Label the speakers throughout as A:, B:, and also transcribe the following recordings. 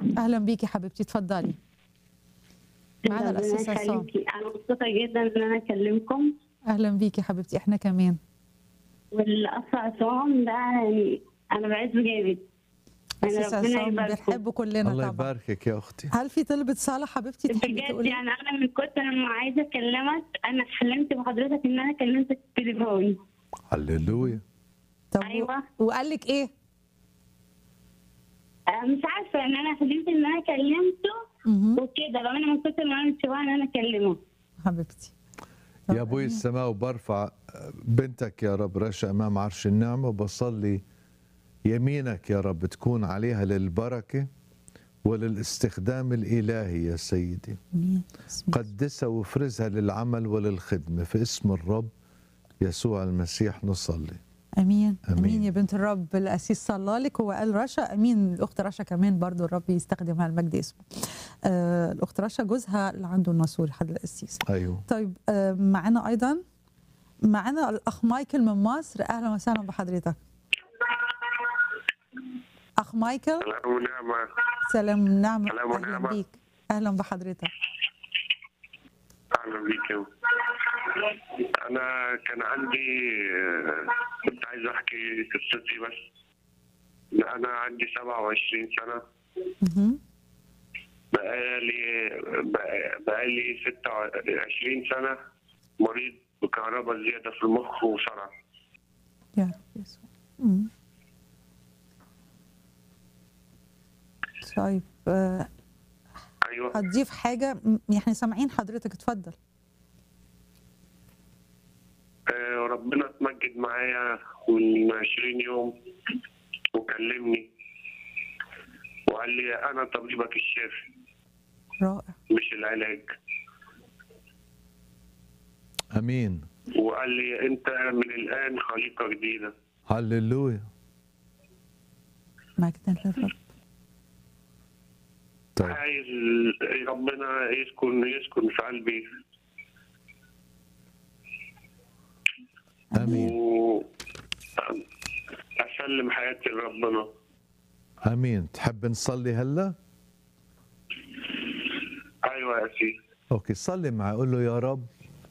A: اهلا بيكي حبيبتي اتفضلي معانا
B: ربنا
A: الأسيس عصام.
B: يخليكي. انا مبسوطه جدا ان انا اكلمكم
A: اهلا بيكي حبيبتي احنا كمان
B: والاخ عصام ده يعني انا بعزه جامد يعني
A: اسيس
B: ربنا
A: عصام
B: يباركه
A: بنحبه كلنا
C: الله
A: طبعا
C: يباركك يا اختي
A: هل في طلبة صلاة حبيبتي تحبي
B: بجد
A: تقولي
B: يعني انا من كتر ما عايزه اكلمك انا حلمت بحضرتك ان انا كلمتك في التليفون
C: هللويا
A: طب
B: أيوة.
A: وقال لك ايه
B: أنا مش عارفه ان انا حلمت ان انا كلمته
A: مهم.
B: وكده لو انا من كتر ما انا متشوقه ان انا اكلمه
A: حبيبتي
C: يا ابوي السماء وبرفع بنتك يا رب رشا امام عرش النعمه وبصلي يمينك يا رب تكون عليها للبركه وللاستخدام الالهي يا سيدي
A: امين بسم الله.
C: قدسها وافرزها للعمل وللخدمه في اسم الرب يسوع المسيح نصلي
A: امين
C: أمين.
A: امين يا بنت الرب الاسيس صلى لك هو قال رشا امين الاخت رشا كمان برضو الرب يستخدمها المجد اسمه آه الاخت رشا جوزها اللي عنده الناسور حد القسيس
C: ايوه
A: طيب آه معانا ايضا معانا الاخ مايكل من مصر اهلا وسهلا بحضرتك اخ مايكل
D: سلام ونعمة
A: سلام نعم
D: سلام
A: اهلا
D: ونعمة.
A: بيك اهلا بحضرتك
D: أهلا بيك أنا كان عندي آه، كنت عايز أحكي قصتي بس أنا عندي 27 سنة
A: مهم.
D: بقالي بق- بقالي 26 سنة مريض بكهرباء زيادة في المخ وصرع
A: يا رب يسوع مم. طيب آه،
D: أيوه
A: هتضيف حاجة م- يعني سامعين حضرتك اتفضل
D: آه، ربنا اتمجد معايا من 20 يوم وكلمني وقال لي أنا طبيبك الشافي
A: رائع
D: مش العلاج
C: امين
D: وقال لي انت من الان خليقه جديده
C: هللويا
A: مجدا للرب
C: طيب
D: عايز ربنا يسكن يسكن في قلبي
C: امين
D: و اسلم حياتي لربنا
C: امين تحب نصلي هلا
D: ايوه يا سيدي
C: اوكي صلي معي قول له يا رب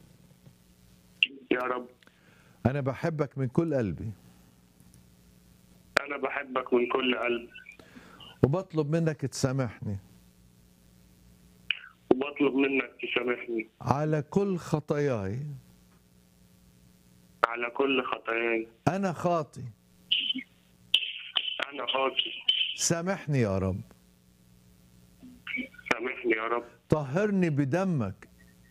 D: يا رب
C: انا بحبك من كل قلبي
D: انا بحبك من كل قلب
C: وبطلب منك تسامحني
D: وبطلب منك تسامحني
C: على كل خطاياي
D: على كل خطاياي
C: انا خاطي
D: انا خاطي
C: سامحني يا رب
D: سامحني يا رب
C: طهرني بدمك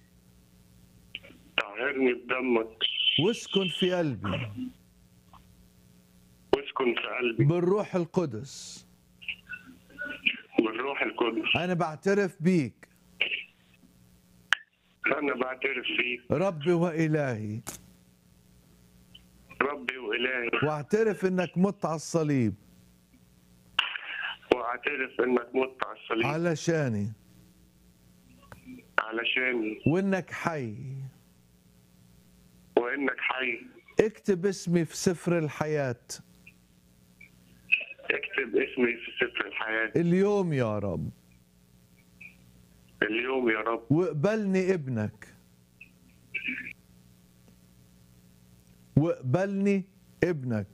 D: طهرني بدمك
C: واسكن في قلبي
D: واسكن في قلبي
C: بالروح القدس
D: بالروح القدس
C: انا بعترف بيك
D: انا بعترف فيك
C: ربي والهي
D: ربي والهي
C: واعترف انك مت على الصليب
D: واعترف انك مت على الصليب
C: علشاني
D: علشاني
C: وانك حي
D: وانك حي
C: اكتب اسمي في سفر الحياة
D: اكتب اسمي في سفر الحياة
C: اليوم يا رب
D: اليوم يا رب
C: واقبلني ابنك واقبلني ابنك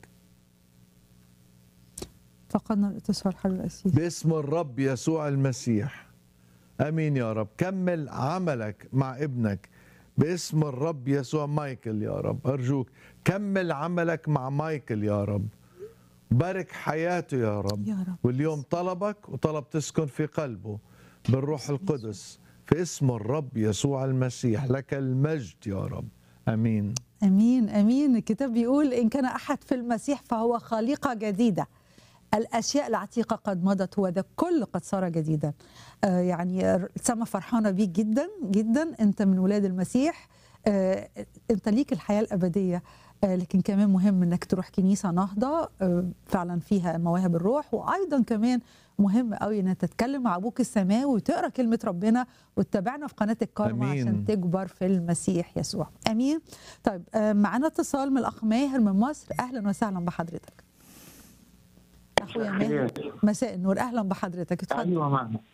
A: فقدنا الاتصال حل الاسيس
C: باسم الرب يسوع المسيح امين يا رب كمل عملك مع ابنك باسم الرب يسوع مايكل يا رب ارجوك كمل عملك مع مايكل يا رب بارك حياته يا رب
A: يا رب.
C: واليوم طلبك وطلب تسكن في قلبه بالروح القدس في اسم الرب يسوع المسيح لك المجد يا رب امين
A: امين امين الكتاب بيقول ان كان احد في المسيح فهو خليقه جديده الاشياء العتيقه قد مضت وذا كل قد صار جديدا آه يعني سما فرحانه بيك جدا جدا انت من ولاد المسيح آه انت ليك الحياه الابديه آه لكن كمان مهم انك تروح كنيسه نهضه آه فعلا فيها مواهب الروح وايضا كمان مهم قوي ان انت تتكلم مع ابوك السماوي وتقرا كلمه ربنا وتتابعنا في قناه الكارما
C: أمين.
A: عشان تكبر في المسيح يسوع امين طيب آه، معانا اتصال من الاخ ماهر من مصر اهلا وسهلا بحضرتك اخ اخويا ماهر مساء النور اهلا بحضرتك اتفضل
E: ايوه معنا